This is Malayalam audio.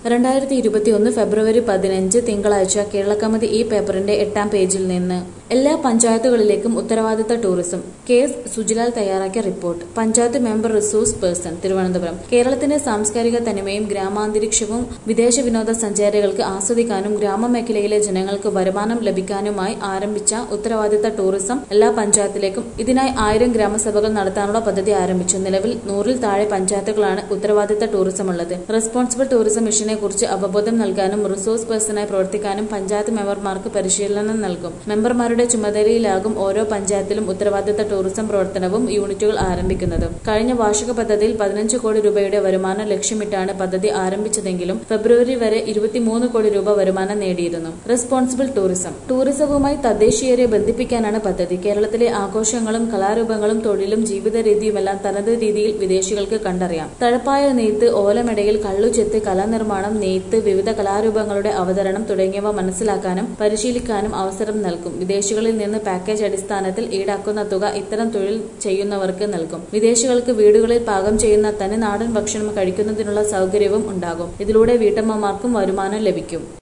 രണ്ടായിരത്തി ഇരുപത്തിയൊന്ന് ഫെബ്രുവരി പതിനഞ്ച് തിങ്കളാഴ്ച കേരളകൗമുദി ഈ പേപ്പറിന്റെ എട്ടാം പേജിൽ നിന്ന് എല്ലാ പഞ്ചായത്തുകളിലേക്കും ഉത്തരവാദിത്ത ടൂറിസം കെ എസ് സുജിലാൽ തയ്യാറാക്കിയ report panchayat member resource person Thiruvananthapuram കേരളത്തിന്റെ സാംസ്കാരിക തനിമയും ഗ്രാമാന്തരീക്ഷവും വിദേശ വിനോദസഞ്ചാരികൾക്ക് ആസ്വദിക്കാനും ഗ്രാമമേഖലയിലെ ജനങ്ങൾക്ക് വരുമാനം ലഭിക്കാനുമായി ആരംഭിച്ച ഉത്തരവാദിത്ത ടൂറിസം എല്ലാ പഞ്ചായത്തിലേക്കും ഇതിനായി ആയിരം ഗ്രാമസഭകൾ നടത്താനുള്ള പദ്ധതി ആരംഭിച്ചു നിലവിൽ നൂറിൽ താഴെ പഞ്ചായത്തുകളാണ് ഉത്തരവാദിത്ത ടൂറിസം ഉള്ളത് റെസ്പോൺസിബിൾ ടൂറിസം മിഷനെ കുറിച്ച് അവബോധം നൽകാനും റിസോഴ്സ് പേഴ്സണായി പ്രവർത്തിക്കാനും പഞ്ചായത്ത് മെമ്പർമാർക്ക് പരിശീലനം നൽകും മെമ്പർമാരുടെ ചുമതലയിലാകും ഓരോ പഞ്ചായത്തിലും ഉത്തരവാദിത്ത ടൂറിസം പ്രവർത്തനവും യൂണിറ്റുകൾ ആരംഭിക്കുന്നത് കഴിഞ്ഞ വാർഷിക പദ്ധതിയിൽ പതിനഞ്ച് കോടി രൂപയുടെ വരുമാനം ലക്ഷ്യമിട്ടാണ് പദ്ധതി ആരംഭിച്ചതെങ്കിലും ഫെബ്രുവരി വരെ ഇരുപത്തിമൂന്ന് കോടി രൂപ വരുമാനം നേടിയിരുന്നു റെസ്പോൺസിബിൾ ടൂറിസം ടൂറിസവുമായി തദ്ദേശീയരെ ബന്ധിപ്പിക്കാനാണ് പദ്ധതി കേരളത്തിലെ ആഘോഷങ്ങളും കലാരൂപങ്ങളും തൊഴിലും ജീവിത രീതിയുമെല്ലാം തനത് രീതിയിൽ വിദേശികൾക്ക് കണ്ടറിയാം തഴപ്പായ നെയ്ത്ത് ഓലമെടയിൽ കള്ളുചെത്ത് കലാനിർമ്മാണം നെയ്ത്ത് വിവിധ കലാരൂപങ്ങളുടെ അവതരണം തുടങ്ങിയവ മനസ്സിലാക്കാനും പരിശീലിക്കാനും അവസരം നൽകും വിദേശികളിൽ നിന്ന് പാക്കേജ് അടിസ്ഥാനത്തിൽ ഈടാക്കുന്ന തുക ഇത്തരം തൊഴിൽ ചെയ്യുന്നവർക്ക് നൽകും വിദേശികൾക്ക് വീടുകളിൽ പാകം ചെയ്യുന്ന തനി നാടൻ ഭക്ഷണം കഴിക്കുന്നതിനുള്ള സൗകര്യവും ഉണ്ടാകും ഇതിലൂടെ വീട്ടമ്മമാർക്കും വരുമാനം ലഭിക്കും